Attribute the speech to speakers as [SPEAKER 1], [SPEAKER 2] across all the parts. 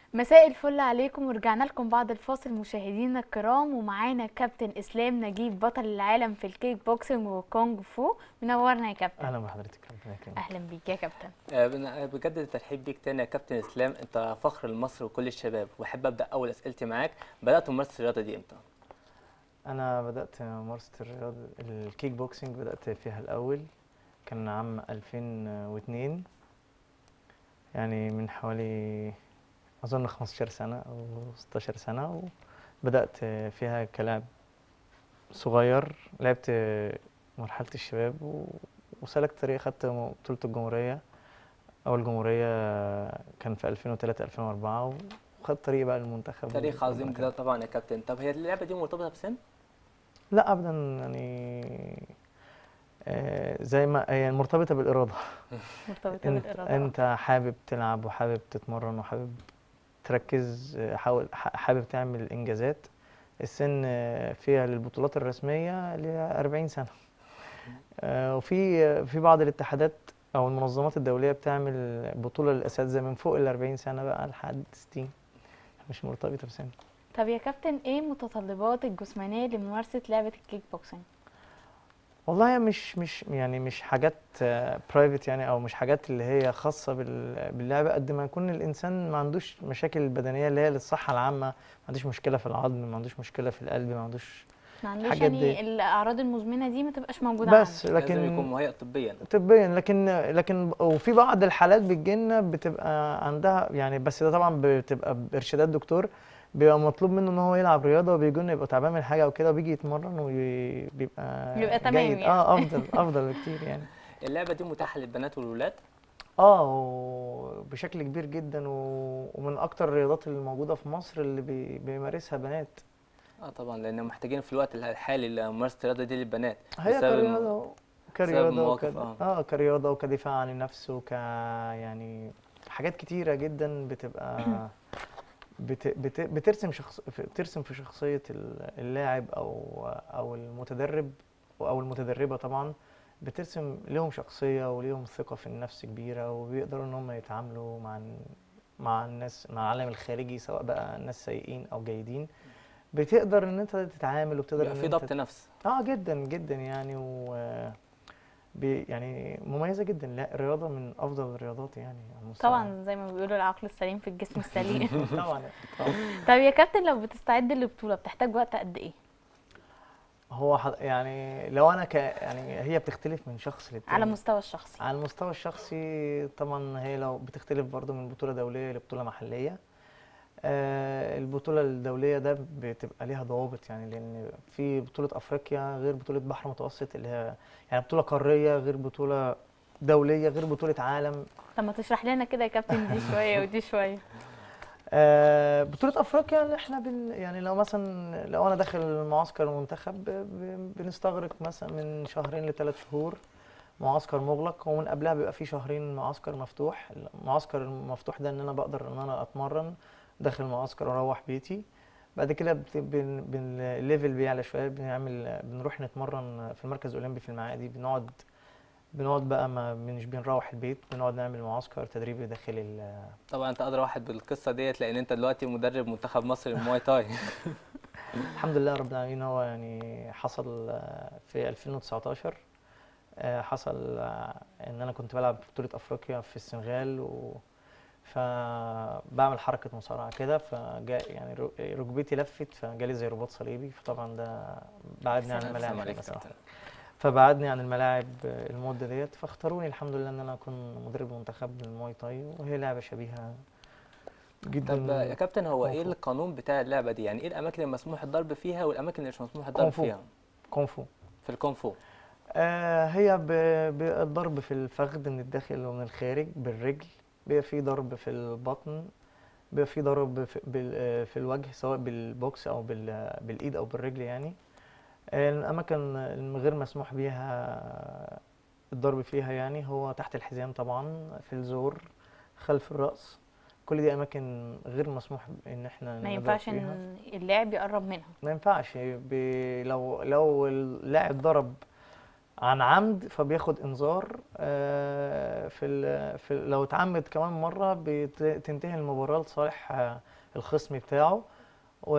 [SPEAKER 1] مساء الفل عليكم ورجعنا لكم بعد الفاصل مشاهدينا الكرام ومعانا كابتن اسلام نجيب بطل العالم في الكيك بوكسنج والكونج فو منورنا يا كابتن
[SPEAKER 2] اهلا بحضرتك ربنا يكرمك
[SPEAKER 1] اهلا بيك يا كابتن
[SPEAKER 3] آه، بن- بجد الترحيب بيك تاني يا كابتن اسلام انت فخر لمصر وكل الشباب واحب ابدا اول اسئلتي معاك بدات ممارسه الرياضه دي امتى
[SPEAKER 2] انا بدات ممارسه الرياضه الكيك بوكسنج بدات فيها الاول كان عام 2002 يعني من حوالي اظن 15 سنه او 16 سنه وبدات فيها كلاعب صغير لعبت مرحله الشباب و- وسلكت طريق خدت بطوله الجمهوريه اول جمهوريه كان في 2003 2004 وخدت طريق بقى المنتخب
[SPEAKER 3] تاريخ عظيم
[SPEAKER 2] والمنتخب.
[SPEAKER 3] جدا طبعا يا كابتن طب هي اللعبه دي مرتبطه بسن
[SPEAKER 2] لا ابدا يعني آه، زي ما هي مرتبطه بالاراده
[SPEAKER 1] مرتبطه
[SPEAKER 2] انت
[SPEAKER 1] بالاراده
[SPEAKER 2] انت حابب تلعب وحابب تتمرن وحابب تركز آه، حاول ح- حابب تعمل انجازات السن آه، فيها للبطولات الرسميه ل 40 سنه آه، وفي في بعض الاتحادات او المنظمات الدوليه بتعمل بطوله للاساتذه من فوق ال 40 سنه بقى لحد 60 مش مرتبطه بسن
[SPEAKER 1] طب يا كابتن ايه متطلبات الجسمانيه لممارسه لعبه الكيك بوكسنج
[SPEAKER 2] والله هي مش مش يعني مش حاجات برايفت يعني او مش حاجات اللي هي خاصه بال- باللعبه قد ما يكون الانسان ما عندوش مشاكل بدنيه اللي هي للصحه العامه ما عندوش مشكله في العظم ما عندوش مشكله في القلب ما عندوش
[SPEAKER 1] ما عندوش
[SPEAKER 2] الحاجات
[SPEAKER 1] يعني
[SPEAKER 2] دي.
[SPEAKER 1] الاعراض المزمنه دي ما تبقاش موجوده
[SPEAKER 2] بس
[SPEAKER 1] عنده.
[SPEAKER 3] لازم يكون
[SPEAKER 2] لكن
[SPEAKER 3] مهيئ طبيا
[SPEAKER 2] طبيا لكن لكن وفي بعض الحالات بتجيلنا بتبقى عندها يعني بس ده طبعا بتبقى بارشادات دكتور بيبقى مطلوب منه ان هو يلعب رياضه وبيجي لنا يبقى تعبان من حاجه او كده وبيجي يتمرن وبيبقى
[SPEAKER 1] بيبقى تمام
[SPEAKER 2] جيد
[SPEAKER 1] يعني.
[SPEAKER 2] اه افضل افضل بكتير يعني
[SPEAKER 3] اللعبه دي متاحه للبنات والولاد
[SPEAKER 2] اه وبشكل كبير جدا و- ومن اكتر الرياضات اللي موجوده في مصر اللي بي- بيمارسها بنات
[SPEAKER 3] اه طبعا لان محتاجين في الوقت الحالي لممارسه الرياضه دي للبنات
[SPEAKER 2] هي
[SPEAKER 3] بسبب الم-
[SPEAKER 2] كرياضه كرياضه
[SPEAKER 3] المواقف،
[SPEAKER 2] وكد...
[SPEAKER 3] آه.
[SPEAKER 2] اه كرياضه وكدفاع عن النفس وك يعني حاجات كتيره جدا بتبقى بت... بت... بترسم شخص بترسم في شخصيه ال- اللاعب او او المتدرب او المتدربه طبعا بترسم لهم شخصيه وليهم ثقه في النفس كبيره وبيقدروا ان هم يتعاملوا مع ال- مع الناس مع العالم الخارجي سواء بقى ناس سيئين او جيدين بتقدر ان انت تتعامل وبتقدر
[SPEAKER 3] بيبقى
[SPEAKER 2] ان
[SPEAKER 3] في
[SPEAKER 2] انت
[SPEAKER 3] ضبط نفس
[SPEAKER 2] اه جدا جدا يعني و بي يعني مميزه جدا لا الرياضه من افضل الرياضات يعني على المستوى
[SPEAKER 1] طبعا زي ما بيقولوا العقل السليم في الجسم السليم
[SPEAKER 2] طبعا طبعا
[SPEAKER 1] طب يا كابتن لو بتستعد للبطوله بتحتاج وقت قد ايه
[SPEAKER 2] هو حض... يعني لو انا ك يعني هي بتختلف من شخص للتاني
[SPEAKER 1] على مستوى الشخصي
[SPEAKER 2] على المستوى الشخصي طبعا هي لو بتختلف برضو من بطوله دوليه لبطوله محليه آه البطوله الدوليه ده بتبقى ليها ضوابط يعني لان في بطوله افريقيا غير بطوله بحر متوسط اللي هي يعني بطوله قاريه غير بطوله دوليه غير بطوله عالم
[SPEAKER 1] طب ما تشرح لنا كده يا كابتن دي شويه ودي شويه
[SPEAKER 2] آه، بطولة أفريقيا اللي احنا بن يعني لو مثلا لو أنا داخل معسكر المنتخب ب- ب- بنستغرق مثلا من شهرين لثلاث شهور معسكر مغلق ومن قبلها بيبقى في شهرين معسكر مفتوح المعسكر المفتوح ده إن أنا بقدر إن أنا أتمرن داخل المعسكر وأروح بيتي بعد كده بت- بن- بن- الليفل بيعلى شوية بنعمل بنروح نتمرن في المركز الأولمبي في المعادي بنقعد بنقعد بقى ما مش بنروح البيت بنقعد نعمل معسكر تدريبي داخل ال
[SPEAKER 3] طبعا انت ادرى واحد بالقصه ديت لان انت دلوقتي مدرب منتخب مصر للمواي تاي
[SPEAKER 2] الحمد لله رب العالمين هو يعني حصل آه، في 2019 آه، حصل آه، ان انا كنت بلعب في بطولة افريقيا في السنغال و فبعمل حركة مصارعة كده فجاء يعني رو- ركبتي لفت فجالي زي رباط صليبي فطبعا ده بعدني عن
[SPEAKER 1] السلام
[SPEAKER 2] الملاعب
[SPEAKER 3] عليك
[SPEAKER 2] بصراحة.
[SPEAKER 3] كابتن.
[SPEAKER 2] فبعدني عن الملاعب آه، المدة ديت فاختاروني الحمد لله ان انا اكون مدرب منتخب للمواي تاي وهي لعبة شبيهة جدا
[SPEAKER 3] طب يا كابتن هو ايه
[SPEAKER 2] كونغ فو.
[SPEAKER 3] القانون بتاع اللعبه دي يعني ايه الاماكن اللي مسموح الضرب فيها والاماكن اللي مش مسموح الضرب
[SPEAKER 2] كونغ فو.
[SPEAKER 3] فيها
[SPEAKER 2] كونغ فو
[SPEAKER 3] في الكونغ فو
[SPEAKER 2] آه هي ب- بالضرب في الفخذ من الداخل ومن الخارج بالرجل بيبقى في ضرب في البطن بيبقى في ضرب في, بال- آه، في الوجه سواء بالبوكس او بال- بالايد او بالرجل يعني آه، الاماكن الغير مسموح بيها الضرب فيها يعني هو تحت الحزام طبعا في الزور خلف الراس كل دي اماكن غير مسموح ان احنا
[SPEAKER 1] ما
[SPEAKER 2] نضرب
[SPEAKER 1] ينفعش
[SPEAKER 2] فيها.
[SPEAKER 1] ان اللاعب يقرب منها
[SPEAKER 2] ما ينفعش ب... لو لو اللاعب ضرب عن عمد فبياخد انذار آه، في ال في ال- لو اتعمد كمان مره بتنتهي المباراه لصالح آه، الخصم بتاعه و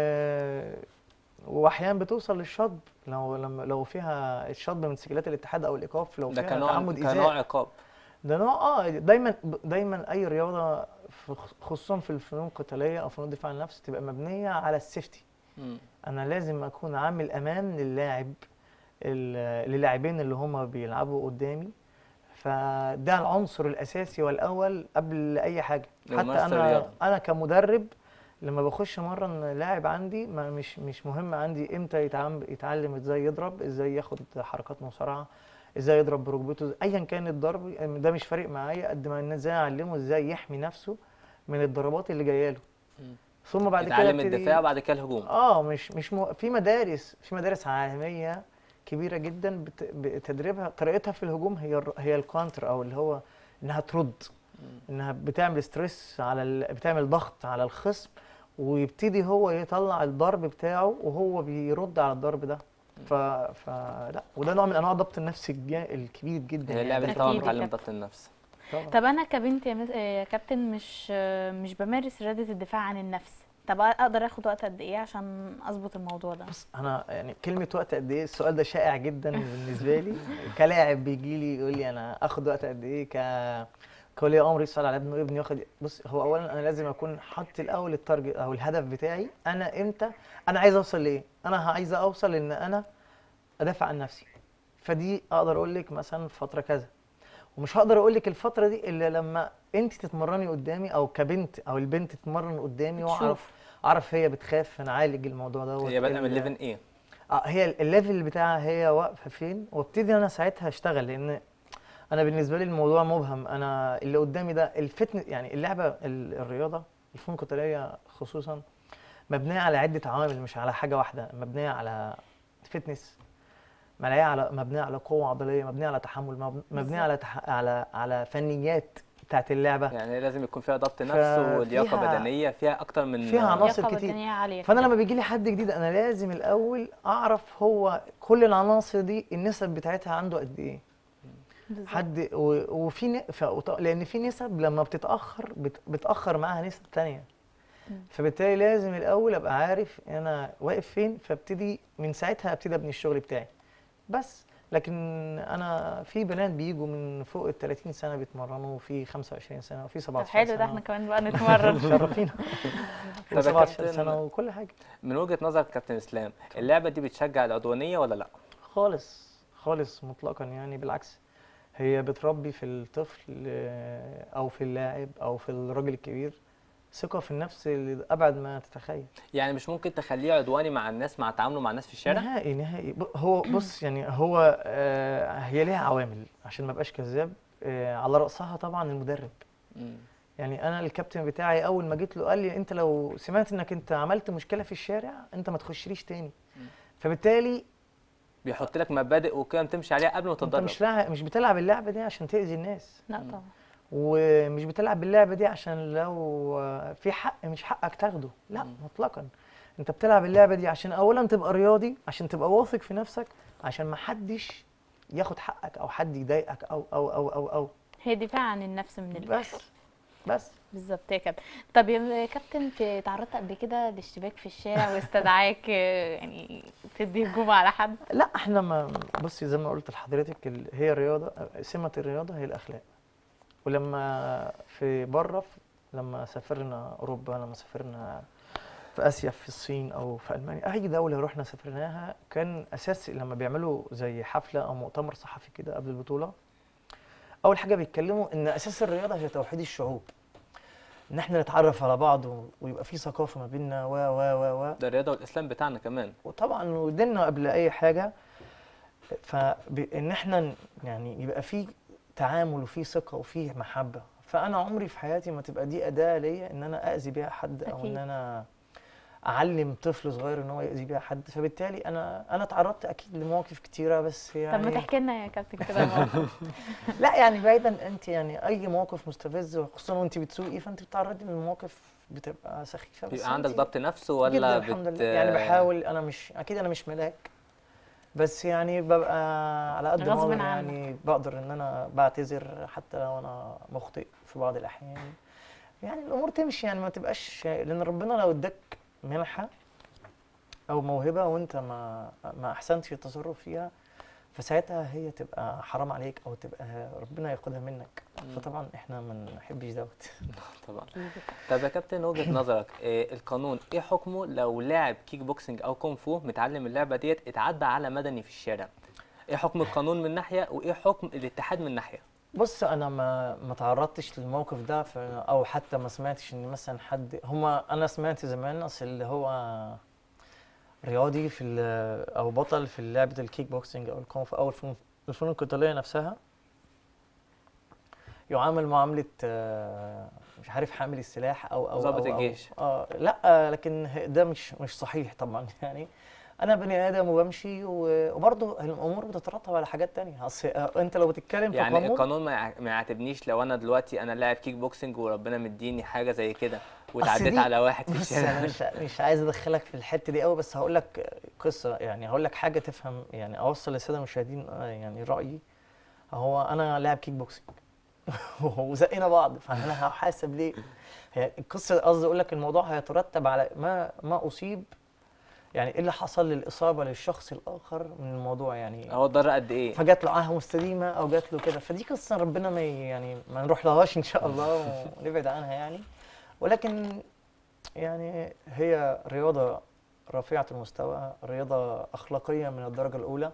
[SPEAKER 2] واحيانا بتوصل للشطب لو لما لو فيها الشطب من سجلات الاتحاد او الايقاف لو
[SPEAKER 3] ده
[SPEAKER 2] فيها
[SPEAKER 3] كنوع
[SPEAKER 2] تعمد
[SPEAKER 3] كنوع
[SPEAKER 2] ايذاء
[SPEAKER 3] عقاب
[SPEAKER 2] ده نوع اه دايما دايما اي رياضه في- خصوصا في الفنون القتاليه او فنون الدفاع عن النفس تبقى مبنيه على السيفتي
[SPEAKER 3] مم.
[SPEAKER 2] انا لازم اكون عامل امان للاعب ال- للاعبين اللي هما بيلعبوا قدامي فده العنصر الاساسي والاول قبل اي حاجه حتى
[SPEAKER 3] لممارسة
[SPEAKER 2] انا
[SPEAKER 3] الرياضة.
[SPEAKER 2] انا كمدرب لما بخش مرن لاعب عندي ما مش مش مهم عندي امتى يتعلم يتعلم ازاي يضرب ازاي ياخد حركات مصارعه ازاي يضرب بركبته ايا كان الضرب ده مش فارق معايا قد ما إن ازاي اعلمه ازاي يحمي نفسه من الضربات اللي جايه له
[SPEAKER 3] مم.
[SPEAKER 2] ثم بعد كده
[SPEAKER 3] يتعلم
[SPEAKER 2] يبتدي-
[SPEAKER 3] الدفاع وبعد كده الهجوم
[SPEAKER 2] اه مش مش م... في مدارس في مدارس عالميه كبيره جدا بت... بتدريبها طريقتها في الهجوم هي الر- هي الكونتر او اللي هو انها ترد
[SPEAKER 3] مم.
[SPEAKER 2] انها بتعمل ستريس على ال... بتعمل ضغط على الخصم ويبتدي هو يطلع الضرب بتاعه وهو بيرد على الضرب ده ف... فلا وده نوع من انواع ضبط النفس الجا... الكبير جدا
[SPEAKER 3] هي اللعبه دي
[SPEAKER 1] أكيد
[SPEAKER 3] طبعا
[SPEAKER 1] يا
[SPEAKER 3] بتعلم
[SPEAKER 1] كابتن.
[SPEAKER 3] ضبط النفس
[SPEAKER 2] طبعا.
[SPEAKER 1] طب انا كبنت يا مس... آه، كابتن مش آه، مش بمارس رياضه الدفاع عن النفس طب اقدر اخد وقت قد ايه عشان اظبط الموضوع ده
[SPEAKER 2] بص انا يعني كلمه وقت قد ايه السؤال ده شائع جدا بالنسبه لي كلاعب بيجي لي يقول لي انا اخد وقت قد ايه ك كولي امر يسال على ابنه ابني ياخد بص هو اولا انا لازم اكون حاطط الاول التارجت او الهدف بتاعي انا امتى انا عايز اوصل لايه انا عايز اوصل ان انا ادافع عن نفسي فدي اقدر اقول لك مثلا فتره كذا ومش هقدر اقول لك الفتره دي الا لما انت تتمرني قدامي او كبنت او البنت تتمرن قدامي واعرف
[SPEAKER 1] تشوف.
[SPEAKER 2] اعرف هي بتخاف فنعالج الموضوع ده
[SPEAKER 3] هي بادئه من ليفل ايه
[SPEAKER 2] اه هي ال- الليفل بتاعها هي واقفه فين وابتدي انا ساعتها اشتغل لان انا بالنسبه لي الموضوع مبهم انا اللي قدامي ده الفتن يعني اللعبه ال- الرياضه الفنون القتاليه خصوصا مبنيه على عده عوامل مش على حاجه واحده مبنيه على فتنس مبنيه على مبنيه على قوه عضليه مبنيه على تحمل مب- مبنيه
[SPEAKER 1] بالظبط.
[SPEAKER 2] على تح... على على فنيات بتاعت اللعبه
[SPEAKER 3] يعني لازم يكون فيها ضبط نفس
[SPEAKER 2] ففيها-
[SPEAKER 3] ولياقه بدنيه فيها اكتر من
[SPEAKER 2] فيها عناصر
[SPEAKER 1] لياقة
[SPEAKER 2] كتير.
[SPEAKER 1] بدنية عالية
[SPEAKER 2] فانا
[SPEAKER 1] كده.
[SPEAKER 2] لما بيجي لي حد جديد انا لازم الاول اعرف هو كل العناصر دي النسب بتاعتها عنده قد ايه
[SPEAKER 1] بالظبط.
[SPEAKER 2] حد و- وفي ن- ف- وط- لان في نسب لما بتتاخر بت- بتاخر معاها نسب تانية
[SPEAKER 1] مم.
[SPEAKER 2] فبالتالي لازم الاول ابقى عارف انا واقف فين فابتدي من ساعتها ابتدي ابني الشغل بتاعي بس لكن انا في بنات بيجوا من فوق ال 30 سنه بيتمرنوا وفي 25 سنه وفي
[SPEAKER 1] طب
[SPEAKER 2] 17
[SPEAKER 1] حلو
[SPEAKER 2] سنه
[SPEAKER 1] ده احنا كمان بقى نتمرن
[SPEAKER 2] شرفينا
[SPEAKER 3] طب يا
[SPEAKER 2] 17
[SPEAKER 3] كابتن-
[SPEAKER 2] سنه وكل حاجه
[SPEAKER 3] من وجهه نظرك كابتن اسلام اللعبه دي بتشجع العدوانيه ولا لا
[SPEAKER 2] خالص خالص مطلقا يعني بالعكس هي بتربي في الطفل آه، او في اللاعب او في الراجل الكبير ثقة في النفس لأبعد ما تتخيل
[SPEAKER 3] يعني مش ممكن تخليه عدواني مع الناس مع تعامله مع الناس في الشارع
[SPEAKER 2] نهائي نهائي ب- هو بص يعني هو آه، هي ليها عوامل عشان ما ابقاش كذاب آه، على رأسها طبعا المدرب
[SPEAKER 3] مم.
[SPEAKER 2] يعني انا الكابتن بتاعي اول ما جيت له قال لي انت لو سمعت انك انت عملت مشكلة في الشارع انت ما تخشليش تاني
[SPEAKER 3] مم.
[SPEAKER 2] فبالتالي
[SPEAKER 3] بيحط لك مبادئ وقيم تمشي عليها قبل ما
[SPEAKER 2] انت
[SPEAKER 3] تتدرب
[SPEAKER 2] مش لاعب مش بتلعب اللعبة دي عشان تأذي الناس
[SPEAKER 1] لا
[SPEAKER 3] مم.
[SPEAKER 1] طبعا
[SPEAKER 2] ومش بتلعب باللعبة دي عشان لو في حق مش حقك تاخده لا
[SPEAKER 3] مم.
[SPEAKER 2] مطلقا انت بتلعب اللعبة دي عشان اولا تبقى رياضي عشان تبقى واثق في نفسك عشان ما حدش ياخد حقك او حد يضايقك او او او او او
[SPEAKER 1] هي دفاع عن النفس من الاخر
[SPEAKER 2] بس بس
[SPEAKER 1] بالظبط يا كابتن طب يا كابتن في- تعرضت قبل كده لاشتباك في الشارع واستدعاك آه، يعني تدي هجوم على حد
[SPEAKER 2] لا احنا ما بصي زي ما قلت لحضرتك ال- هي الرياضة سمة الرياضة هي الاخلاق ولما في بره في- لما سافرنا اوروبا لما سافرنا في اسيا في الصين او في المانيا اي دوله رحنا سافرناها كان اساس لما بيعملوا زي حفله او مؤتمر صحفي كده قبل البطوله اول حاجه بيتكلموا ان اساس الرياضه هي توحيد الشعوب ان احنا نتعرف على بعض و- ويبقى في ثقافه ما بيننا و و و و
[SPEAKER 3] ده الرياضه والاسلام بتاعنا كمان
[SPEAKER 2] وطبعا وديننا قبل اي حاجه فان احنا ن- يعني يبقى في تعامل وفي ثقه وفي محبه فانا عمري في حياتي ما تبقى دي اداه ليا ان انا اذي بيها حد او
[SPEAKER 1] أكيد.
[SPEAKER 2] ان انا اعلم طفل صغير ان هو يأذي بيها حد فبالتالي انا انا اتعرضت اكيد لمواقف كتيره بس
[SPEAKER 1] طب ما
[SPEAKER 2] يعني
[SPEAKER 1] تحكي لنا يا كابتن كده موقف
[SPEAKER 2] لا يعني بعيدا انت يعني اي موقف مستفز خصوصا وانت بتسوقي فانت بتتعرضي لمواقف بتبقى سخيفه بس
[SPEAKER 3] بيبقى عندك
[SPEAKER 2] انت-
[SPEAKER 3] ضبط نفس
[SPEAKER 2] جدا
[SPEAKER 3] ولا
[SPEAKER 2] الحمد
[SPEAKER 3] بت...
[SPEAKER 2] لله يعني بحاول انا مش اكيد انا مش ملاك بس يعني ببقى على قد ما
[SPEAKER 1] غصب
[SPEAKER 2] اقدر
[SPEAKER 1] عنك.
[SPEAKER 2] يعني بقدر ان انا بعتذر حتى لو انا مخطئ في بعض الاحيان يعني الامور تمشي يعني ما تبقاش لان ربنا لو اداك منحه او موهبه وانت ما ما احسنتش التصرف فيها فساعتها هي تبقى حرام عليك او تبقى ربنا ياخدها منك
[SPEAKER 3] مم.
[SPEAKER 2] فطبعا احنا ما نحبش دوت
[SPEAKER 3] طبعا
[SPEAKER 1] أكيد.
[SPEAKER 3] طب يا كابتن وجهة نظرك إيه القانون ايه حكمه لو لاعب كيك بوكسنج او كونغ فو متعلم اللعبه ديت اتعدى على مدني في الشارع ايه حكم القانون من ناحيه وايه حكم الاتحاد من ناحيه
[SPEAKER 2] بص انا ما ما تعرضتش للموقف ده ف- او حتى ما سمعتش ان مثلا حد هما انا سمعت زمان اصل اللي هو رياضي في ال- او بطل في لعبه الكيك بوكسنج او الكونغ فو او الفنون الفنون القتاليه نفسها يعامل معامله آه، مش عارف حامل السلاح او او
[SPEAKER 3] ضابط
[SPEAKER 2] أو- أو-
[SPEAKER 3] الجيش.
[SPEAKER 2] اه لا لكن ه- ده مش مش صحيح طبعا يعني انا بني ادم وبمشي و- وبرضه الامور بتترتب على حاجات تانية اصل آه، انت لو بتتكلم في
[SPEAKER 3] يعني
[SPEAKER 2] قانون
[SPEAKER 3] القانون ما يع- ما يعاتبنيش لو انا دلوقتي انا لاعب كيك بوكسنج وربنا مديني حاجه زي كده واتعديت
[SPEAKER 2] دي-
[SPEAKER 3] على واحد في
[SPEAKER 2] بص انا
[SPEAKER 3] الشارع
[SPEAKER 2] مش مش عايز ادخلك في الحته دي قوي بس هقول لك قصه يعني هقول لك حاجه تفهم يعني اوصل للساده المشاهدين آه، يعني رايي هو انا لاعب كيك بوكسنج وزقنا بعض فانا هحاسب ليه هي القصه قصدي اقول لك الموضوع هيترتب على ما ما اصيب يعني ايه اللي حصل للاصابه للشخص الاخر من الموضوع يعني
[SPEAKER 3] هو اتضرر قد ايه
[SPEAKER 2] فجات له عاهه مستديمه او جات له كده فدي قصه ربنا ما ي- يعني ما نروح لهاش ان شاء الله ونبعد عنها يعني ولكن يعني هي رياضه رفيعه المستوى رياضه اخلاقيه من الدرجه الاولى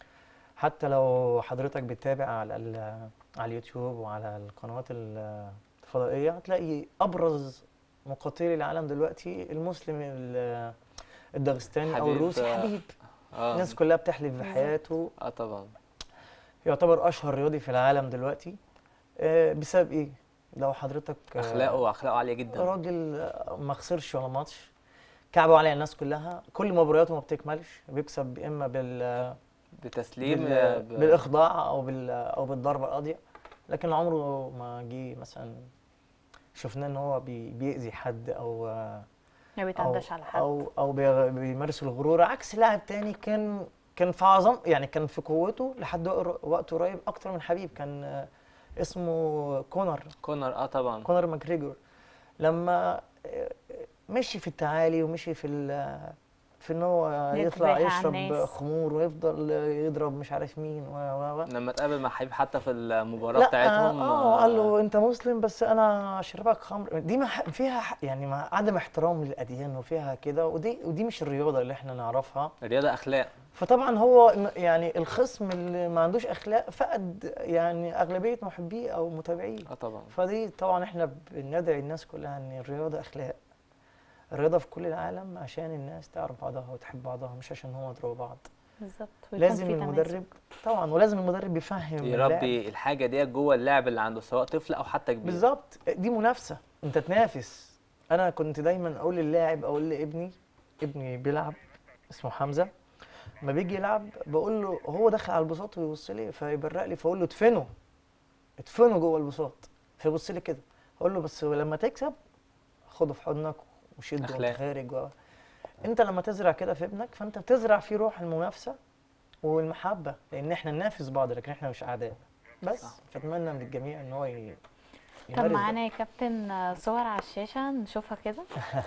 [SPEAKER 2] حتى لو حضرتك بتتابع على ال- على اليوتيوب وعلى القنوات ال- الفضائيه هتلاقي ابرز مقاتلي العالم دلوقتي المسلم ال- الداغستاني او
[SPEAKER 3] حبيب،
[SPEAKER 2] الروسي
[SPEAKER 3] آه،
[SPEAKER 2] حبيب
[SPEAKER 3] اه
[SPEAKER 2] الناس كلها بتحلف
[SPEAKER 1] بالظبط.
[SPEAKER 2] بحياته
[SPEAKER 3] اه طبعا
[SPEAKER 2] يعتبر اشهر رياضي في العالم دلوقتي آه، بسبب ايه لو حضرتك آه،
[SPEAKER 3] اخلاقه اخلاقه عاليه جدا
[SPEAKER 2] راجل آه، ما خسرش ولا ماتش كعبه على الناس كلها كل مبارياته ما بتكملش بيكسب اما بال
[SPEAKER 3] بتسليم
[SPEAKER 2] بال-
[SPEAKER 3] آه، ب-
[SPEAKER 2] بالاخضاع او بال او بالضربه القاضيه لكن عمره ما جه مثلا شفناه ان هو بي- بيأذي حد او آه،
[SPEAKER 1] ما
[SPEAKER 2] او
[SPEAKER 1] بيتعداش على حد
[SPEAKER 2] او او بيغ- بيمارس الغرور عكس لاعب تاني كان كان في عظم يعني كان في قوته لحد وق- وقت قريب اكتر من حبيب كان آه، اسمه كونر
[SPEAKER 3] كونر اه طبعا
[SPEAKER 2] كونر ماكريجور لما آه، مشي في التعالي ومشي في ال- في ان هو
[SPEAKER 1] يتباهى
[SPEAKER 2] يطلع
[SPEAKER 1] على
[SPEAKER 2] يشرب
[SPEAKER 1] الناس.
[SPEAKER 2] خمور ويفضل يضرب مش عارف مين و و و
[SPEAKER 3] لما اتقابل مع حبيب حتى في المباراه
[SPEAKER 2] لا
[SPEAKER 3] بتاعتهم
[SPEAKER 2] اه قال له انت مسلم بس انا اشربك خمر دي ما ح- فيها ح- يعني ما عدم احترام للاديان وفيها كده ودي ودي مش الرياضه اللي احنا نعرفها
[SPEAKER 3] الرياضه اخلاق
[SPEAKER 2] فطبعا هو ن- يعني الخصم اللي ما عندوش اخلاق فقد يعني اغلبيه محبيه او متابعيه
[SPEAKER 3] اه طبعا
[SPEAKER 2] فدي طبعا احنا بندعي الناس كلها ان الرياضه اخلاق الرياضه في كل العالم عشان الناس تعرف بعضها وتحب بعضها مش عشان هو يضربوا بعض
[SPEAKER 1] بالظبط ويكون
[SPEAKER 2] لازم
[SPEAKER 1] في تماسك.
[SPEAKER 2] المدرب طبعا ولازم المدرب يفهم اللاعب.
[SPEAKER 3] يربي الحاجه ديت جوه اللاعب اللي عنده سواء طفل او حتى كبير
[SPEAKER 2] بالظبط دي منافسه انت تنافس انا كنت دايما اقول للاعب اقول لابني ابني بيلعب اسمه حمزه لما بيجي يلعب بقول له هو داخل على البساط ويبص لي فيبرق لي فاقول له ادفنه ادفنه جوه البساط فيبص لي كده اقول له بس لما تكسب خده في حضنك وشده وانت
[SPEAKER 3] أخلاق.
[SPEAKER 2] خارج و... انت لما تزرع كده في ابنك فانت بتزرع فيه روح المنافسه والمحبه لان احنا ننافس بعض لكن احنا مش اعداء بس
[SPEAKER 3] صح.
[SPEAKER 2] فاتمنى من الجميع ان هو ي...
[SPEAKER 1] كان
[SPEAKER 2] يمارس ده.
[SPEAKER 1] معانا يا كابتن آه، صور على الشاشة نشوفها كده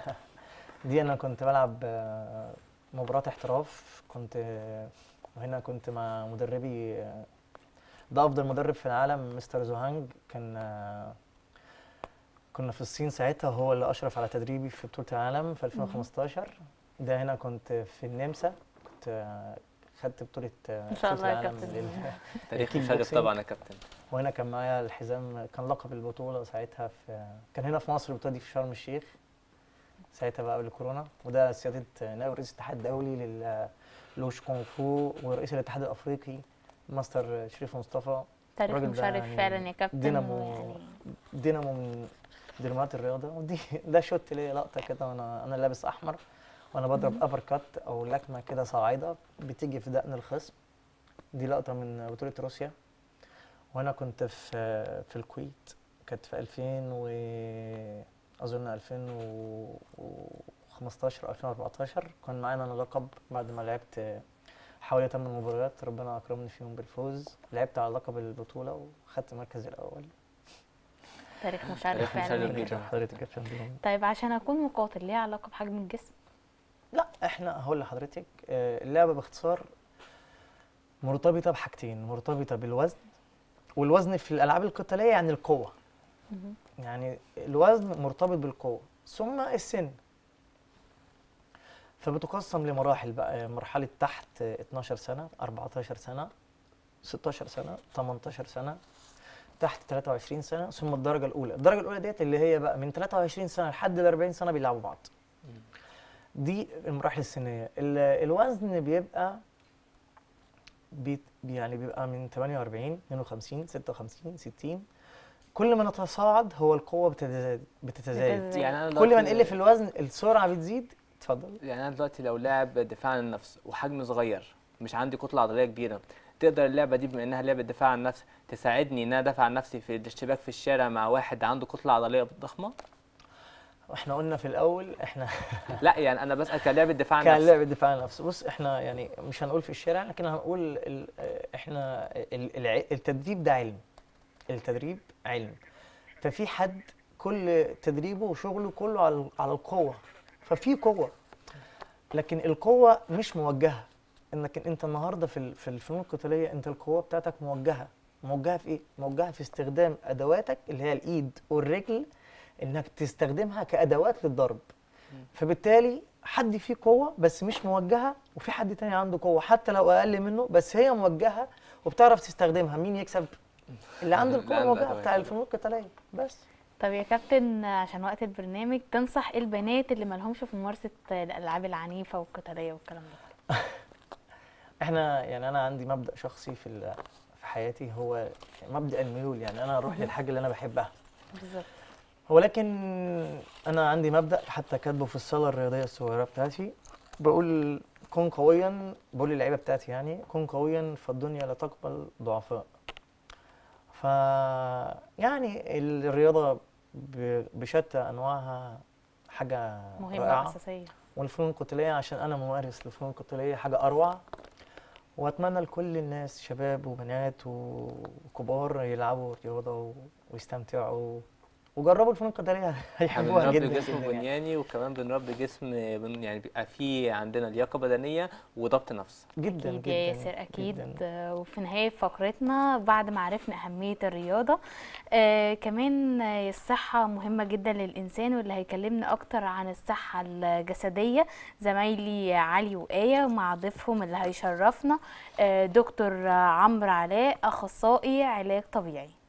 [SPEAKER 2] دي انا كنت بلعب آه، مباراة احتراف كنت آه، وهنا كنت مع مدربي آه، ده افضل مدرب في العالم مستر زوهانج كان آه، كنا في الصين ساعتها هو اللي اشرف على تدريبي في بطولة العالم في 2015 ده هنا كنت في النمسا كنت آه، خدت بطولة آه،
[SPEAKER 1] إن شاء
[SPEAKER 2] بطولة
[SPEAKER 1] الله يا
[SPEAKER 2] العالم
[SPEAKER 1] كابتن.
[SPEAKER 2] لل-
[SPEAKER 3] تاريخ
[SPEAKER 2] الكيك
[SPEAKER 3] مشرف
[SPEAKER 2] بوكسينج.
[SPEAKER 3] طبعا يا كابتن
[SPEAKER 2] وهنا كان معايا الحزام كان لقب البطولة ساعتها في كان هنا في مصر البطولة دي في شرم الشيخ ساعتها بقى قبل الكورونا وده سيادة نائب رئيس الاتحاد الدولي لل لوش كونغ فو ورئيس الاتحاد الافريقي ماستر شريف مصطفى
[SPEAKER 1] تاريخ
[SPEAKER 2] الراجل ده
[SPEAKER 1] مشرف
[SPEAKER 2] يعني
[SPEAKER 1] فعلا يا كابتن
[SPEAKER 2] دينامو
[SPEAKER 1] ويعني
[SPEAKER 2] دينامو من دينامات الرياضة ودي ده شوت ليا لقطة كده وانا انا لابس احمر وانا بضرب ابر كات او لكمة كده صاعدة بتيجي في دقن الخصم دي لقطة من بطولة روسيا وانا كنت في في الكويت كانت في 2000 و اظن 2015 او 2014 كان معانا انا لقب بعد ما لعبت حوالي 8 مباريات ربنا اكرمني فيهم بالفوز لعبت على لقب البطوله وخدت المركز الاول
[SPEAKER 1] تاريخ مشرف
[SPEAKER 3] تاريخ
[SPEAKER 1] فعلا
[SPEAKER 3] مشرف
[SPEAKER 1] جدا.
[SPEAKER 3] جدا.
[SPEAKER 2] حضرتك يا فندم
[SPEAKER 1] طيب عشان اكون مقاتل ليه علاقه بحجم الجسم
[SPEAKER 2] لا احنا هقول لحضرتك آه، اللعبه باختصار مرتبطه بحاجتين مرتبطه بالوزن والوزن في الالعاب القتاليه يعني القوه
[SPEAKER 1] مهم.
[SPEAKER 2] يعني الوزن مرتبط بالقوه ثم السن فبتقسم لمراحل بقى مرحله تحت 12 سنه 14 سنه 16 سنه 18 سنه تحت 23 سنه ثم الدرجه الاولى الدرجه الاولى ديت اللي هي بقى من 23 سنه لحد ال 40 سنه بيلعبوا بعض دي المراحل السنيه ال- الوزن بيبقى بيت يعني بيبقى من 48 52 56 60 كل ما نتصاعد هو القوه بتتزايد بتتزايد
[SPEAKER 1] بتتزايد.
[SPEAKER 3] يعني انا
[SPEAKER 2] كل ما
[SPEAKER 3] دلوقتي-
[SPEAKER 2] نقل في الوزن السرعه بتزيد اتفضل
[SPEAKER 3] يعني انا دلوقتي لو لاعب دفاع عن النفس وحجم صغير مش عندي كتله عضليه كبيره تقدر اللعبه دي بما انها لعبه دفاع عن النفس تساعدني ان انا ادافع عن نفسي في الاشتباك في الشارع مع واحد عنده كتله عضليه ضخمه
[SPEAKER 2] احنا قلنا في الاول احنا
[SPEAKER 3] لا يعني انا بسال كلعبه دفاع عن
[SPEAKER 2] كان
[SPEAKER 3] النفس
[SPEAKER 2] لعبه دفاع عن النفس بص احنا يعني مش هنقول في الشارع لكن هنقول ال احنا ال- الع- التدريب ده علم التدريب علم ففي حد كل تدريبه وشغله كله على على القوه ففي قوه لكن القوه مش موجهه انك انت النهارده في ال- في الفنون القتاليه انت القوه بتاعتك موجهه موجهه في ايه موجهه في استخدام ادواتك اللي هي الايد والرجل انك تستخدمها كادوات للضرب فبالتالي حد فيه قوه بس مش موجهه وفي حد تاني عنده قوه حتى لو اقل منه بس هي موجهه وبتعرف تستخدمها مين يكسب اللي عنده
[SPEAKER 3] اللي
[SPEAKER 2] القوه
[SPEAKER 3] عنده
[SPEAKER 2] الموجهه
[SPEAKER 3] أدوات.
[SPEAKER 2] بتاع الفنون القتاليه بس
[SPEAKER 1] طب يا كابتن عشان وقت البرنامج تنصح ايه البنات اللي مالهمش في ممارسه الالعاب العنيفه والقتاليه والكلام ده
[SPEAKER 2] احنا يعني انا عندي مبدا شخصي في ال- في حياتي هو مبدا الميول يعني انا اروح للحاجه اللي انا بحبها
[SPEAKER 1] بالظبط
[SPEAKER 2] ولكن انا عندي مبدا حتى كاتبه في الصاله الرياضيه الصغيره بتاعتي بقول كن قويا بقول للعيبه بتاعتي يعني كن قويا فالدنيا لا تقبل ضعفاء ف يعني الرياضه ب- بشتى انواعها حاجه
[SPEAKER 1] مهمه
[SPEAKER 2] رائعه
[SPEAKER 1] واساسيه
[SPEAKER 2] والفنون القتاليه عشان انا ممارس للفنون القتاليه حاجه اروع واتمنى لكل الناس شباب وبنات وكبار يلعبوا رياضه و- ويستمتعوا وجربوا الفنون القتاليه
[SPEAKER 3] احنا
[SPEAKER 2] هيحبوها
[SPEAKER 3] بنربي
[SPEAKER 2] جدا
[SPEAKER 3] جسم
[SPEAKER 2] جدا يعني.
[SPEAKER 3] بنياني وكمان بنربي جسم بن يعني بيبقى فيه عندنا لياقه بدنيه وضبط نفس
[SPEAKER 2] جدا
[SPEAKER 1] اكيد
[SPEAKER 2] جدا
[SPEAKER 1] يا ياسر اكيد
[SPEAKER 2] جداً.
[SPEAKER 1] آه، وفي نهايه فقرتنا بعد ما عرفنا اهميه الرياضه آه كمان آه، الصحه مهمه جدا للانسان واللي هيكلمنا اكتر عن الصحه الجسديه زمايلي علي وايه مع ضيفهم اللي هيشرفنا آه دكتور آه، عمرو علاء اخصائي علاج طبيعي